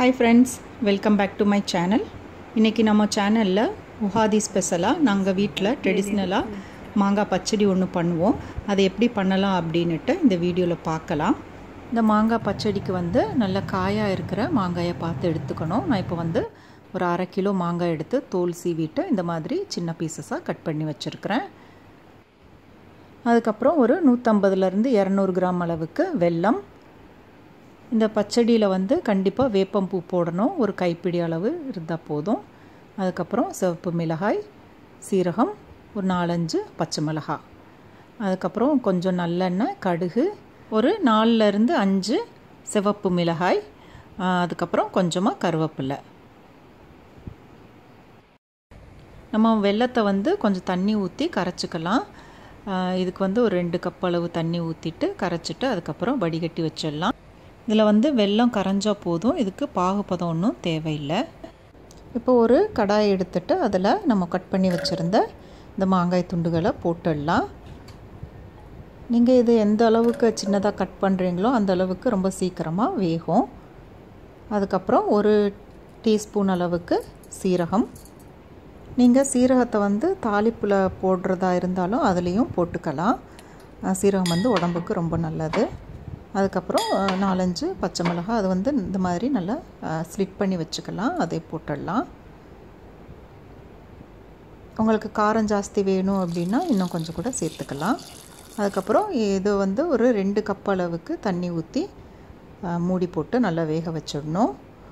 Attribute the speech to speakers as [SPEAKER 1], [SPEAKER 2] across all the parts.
[SPEAKER 1] hi friends welcome back to my channel இன்றைக்கி நம்ம சேனலில் உகாதி ஸ்பெஷலாக நாங்கள் வீட்டில் ட்ரெடிஷ்னலாக மாங்காய் பச்சடி ஒன்று பண்ணுவோம் அதை எப்படி பண்ணலாம் அப்படின்னுட்டு இந்த வீடியோவில் பார்க்கலாம் இந்த மாங்காய் பச்சடிக்கு வந்து நல்ல காயாக இருக்கிற மாங்காயை பார்த்து எடுத்துக்கணும் நான் இப்போ வந்து ஒரு அரை கிலோ மாங்காய் எடுத்து தோல் சீவிட்டு இந்த மாதிரி சின்ன பீசஸாக கட் பண்ணி வச்சுருக்கிறேன் அதுக்கப்புறம் ஒரு நூற்றம்பதுலேருந்து இரநூறு கிராம் அளவுக்கு வெல்லம் இந்த பச்சடியில் வந்து கண்டிப்பாக வேப்பம்பூ போடணும் ஒரு கைப்பிடி அளவு இருந்தால் போதும் அதுக்கப்புறம் சிவப்பு மிளகாய் சீரகம் ஒரு நாலஞ்சு பச்சை மிளகாய் அதுக்கப்புறம் கொஞ்சம் நல்லெண்ணெய் கடுகு ஒரு நாலுலேருந்து அஞ்சு சிவப்பு மிளகாய் அதுக்கப்புறம் கொஞ்சமாக கருவேப்பிலை நம்ம வெள்ளத்தை வந்து கொஞ்சம் தண்ணி ஊற்றி கரைச்சிக்கலாம் இதுக்கு வந்து ஒரு ரெண்டு கப் அளவு தண்ணி ஊற்றிட்டு கரைச்சிட்டு அதுக்கப்புறம் வடிகட்டி வச்சிடலாம் இதில் வந்து வெல்லம் கரைஞ்சா போதும் இதுக்கு பாகுபதம் ஒன்றும் தேவையில்லை இப்போ ஒரு கடாயை எடுத்துட்டு அதில் நம்ம கட் பண்ணி வச்சுருந்த இந்த மாங்காய் துண்டுகளை போட்டுடலாம் நீங்கள் இது எந்த அளவுக்கு சின்னதாக கட் பண்ணுறீங்களோ அந்த அளவுக்கு ரொம்ப சீக்கிரமாக வேகும் அதுக்கப்புறம் ஒரு டீஸ்பூன் அளவுக்கு சீரகம் நீங்கள் சீரகத்தை வந்து தாளிப்பில் போடுறதா இருந்தாலும் அதுலேயும் போட்டுக்கலாம் சீரகம் வந்து உடம்புக்கு ரொம்ப நல்லது அதுக்கப்புறம் நாலஞ்சு பச்சை மிளகாய் அது வந்து இந்த மாதிரி நல்லா ஸ்லிட் பண்ணி வச்சுக்கலாம் அதை போட்டுடலாம் உங்களுக்கு காரம் ஜாஸ்தி வேணும் அப்படின்னா இன்னும் கொஞ்சம் கூட சேர்த்துக்கலாம் அதுக்கப்புறம் இது வந்து ஒரு ரெண்டு கப் அளவுக்கு தண்ணி ஊற்றி மூடி போட்டு நல்லா வேக வச்சிடணும்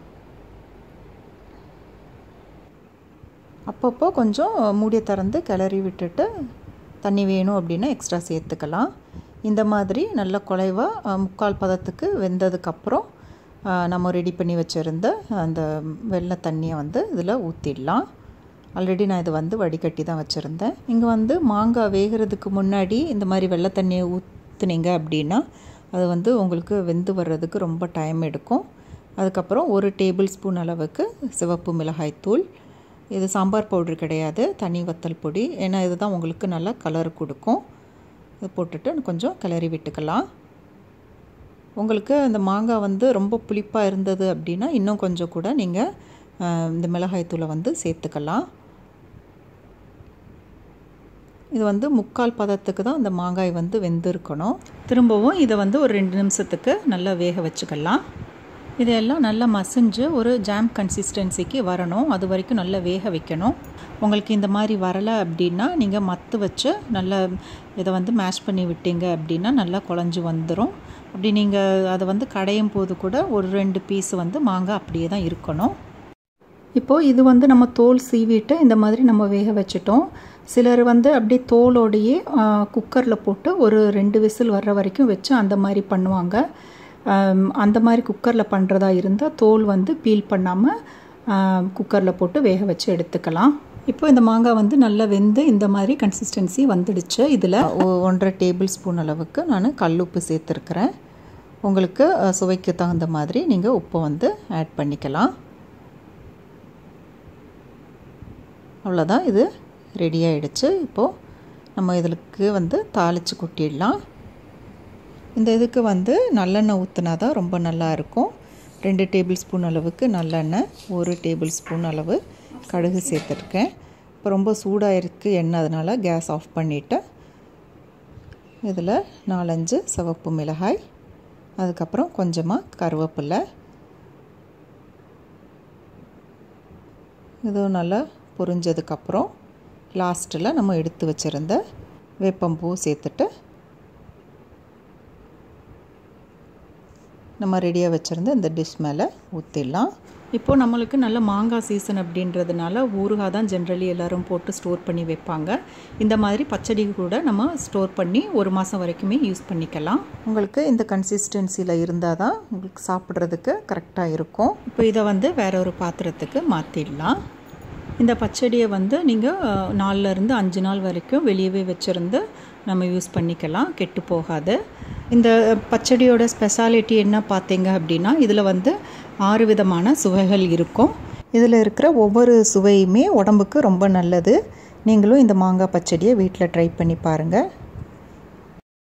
[SPEAKER 1] அப்பப்போ கொஞ்சம் மூடியை திறந்து கிளறி விட்டுட்டு தண்ணி வேணும் அப்படின்னா எக்ஸ்ட்ரா சேர்த்துக்கலாம் இந்த மாதிரி நல்ல குலைவாக முக்கால் பதத்துக்கு வெந்ததுக்கப்புறம் நம்ம ரெடி பண்ணி வச்சுருந்த அந்த வெள்ளை தண்ணியை வந்து இதில் ஊற்றிடலாம் ஆல்ரெடி நான் இது வந்து வடிகட்டி தான் வச்சுருந்தேன் இங்கே வந்து மாங்காய் வேகிறதுக்கு முன்னாடி இந்த மாதிரி வெள்ளை தண்ணியை ஊற்றுனீங்க அப்படின்னா அது வந்து உங்களுக்கு வெந்து வர்றதுக்கு ரொம்ப டைம் எடுக்கும் அதுக்கப்புறம் ஒரு டேபிள் ஸ்பூன் அளவுக்கு சிவப்பு மிளகாய் தூள் இது சாம்பார் பவுட்ரு கிடையாது தனி வத்தல் பொடி ஏன்னா இதுதான் உங்களுக்கு நல்லா கலர் கொடுக்கும் இது போட்டுட்டு கொஞ்சம் கிளறி விட்டுக்கலாம் உங்களுக்கு இந்த மாங்காய் வந்து ரொம்ப புளிப்பாக இருந்தது அப்படின்னா இன்னும் கொஞ்சம் கூட நீங்கள் இந்த மிளகாய் தூளை வந்து சேர்த்துக்கலாம் இது வந்து முக்கால் பதத்துக்கு தான் இந்த மாங்காய் வந்து வெந்திருக்கணும் திரும்பவும் இதை வந்து ஒரு ரெண்டு நிமிஷத்துக்கு நல்லா வேக வச்சுக்கலாம் இதையெல்லாம் நல்லா மசிஞ்சு ஒரு ஜாம் கன்சிஸ்டன்சிக்கு வரணும் அது வரைக்கும் நல்லா வேக வைக்கணும் உங்களுக்கு இந்த மாதிரி வரலை அப்படின்னா நீங்கள் மத்து வச்சு நல்லா இதை வந்து மேஷ் பண்ணி விட்டீங்க அப்படின்னா நல்லா குழஞ்சி வந்துடும் அப்படி நீங்கள் அதை வந்து கடையும் போது கூட ஒரு ரெண்டு பீஸ் வந்து மாங்காய் அப்படியே தான் இருக்கணும் இப்போது இது வந்து நம்ம தோல் சீவிட்டு இந்த மாதிரி நம்ம வேக வச்சுட்டோம் சிலர் வந்து அப்படியே தோலோடையே குக்கரில் போட்டு ஒரு ரெண்டு விசில் வர்ற வரைக்கும் வச்சு அந்த மாதிரி பண்ணுவாங்க அந்த மாதிரி குக்கரில் பண்ணுறதா இருந்தால் தோல் வந்து பீல் பண்ணாமல் குக்கரில் போட்டு வேக வச்சு எடுத்துக்கலாம் இப்போ இந்த மாங்காய் வந்து நல்லா வெந்து இந்த மாதிரி கன்சிஸ்டன்சி வந்துடுச்சு இதில் ஒன்றரை டேபிள் ஸ்பூன் அளவுக்கு நான் கல்லுப்பு சேர்த்துருக்குறேன் உங்களுக்கு சுவைக்கு தகுந்த மாதிரி நீங்கள் உப்பை வந்து ஆட் பண்ணிக்கலாம் அவ்வளோதான் இது ரெடி ஆகிடுச்சு இப்போது நம்ம இதற்கு வந்து தாளித்து கொட்டிடலாம் இந்த இதுக்கு வந்து நல்லெண்ணெய் ஊற்றினா தான் ரொம்ப நல்லா இருக்கும் ரெண்டு டேபிள் ஸ்பூன் அளவுக்கு நல்லெண்ணெய் ஒரு டேபிள் ஸ்பூன் அளவு கடுகு சேர்த்துருக்கேன் இப்போ ரொம்ப சூடாக இருக்குது எண்ணெய் அதனால் கேஸ் ஆஃப் பண்ணிவிட்டு இதில் நாலஞ்சு சிவப்பு மிளகாய் அதுக்கப்புறம் கொஞ்சமாக கருவேப்பிலை இதுவும் நல்லா பொரிஞ்சதுக்கப்புறம் லாஸ்ட்டில் நம்ம எடுத்து வச்சுருந்த வேப்பம்பூ சேர்த்துட்டு நம்ம ரெடியாக வச்சுருந்த இந்த டிஷ் மேலே ஊற்றிடலாம் இப்போது நம்மளுக்கு நல்ல மாங்காய் சீசன் அப்படின்றதுனால ஊறுகாய் தான் ஜென்ரலி எல்லோரும் போட்டு ஸ்டோர் பண்ணி வைப்பாங்க இந்த மாதிரி பச்சடி கூட நம்ம ஸ்டோர் பண்ணி ஒரு மாதம் வரைக்குமே யூஸ் பண்ணிக்கலாம் உங்களுக்கு இந்த கன்சிஸ்டன்சியில் இருந்தால் தான் உங்களுக்கு சாப்பிட்றதுக்கு கரெக்டாக இருக்கும் இப்போ இதை வந்து வேற ஒரு பாத்திரத்துக்கு மாற்றிடலாம் இந்த பச்சடியை வந்து நீங்கள் நாலுலேருந்து அஞ்சு நாள் வரைக்கும் வெளியவே வச்சுருந்து நம்ம யூஸ் பண்ணிக்கலாம் கெட்டு போகாது இந்த பச்சடியோட ஸ்பெஷாலிட்டி என்ன பார்த்தீங்க அப்படின்னா இதில் வந்து ஆறு விதமான சுவைகள் இருக்கும் இதில் இருக்கிற ஒவ்வொரு சுவையுமே உடம்புக்கு ரொம்ப நல்லது நீங்களும் இந்த மாங்காய் பச்சடியை வீட்டில் ட்ரை பண்ணி பாருங்கள்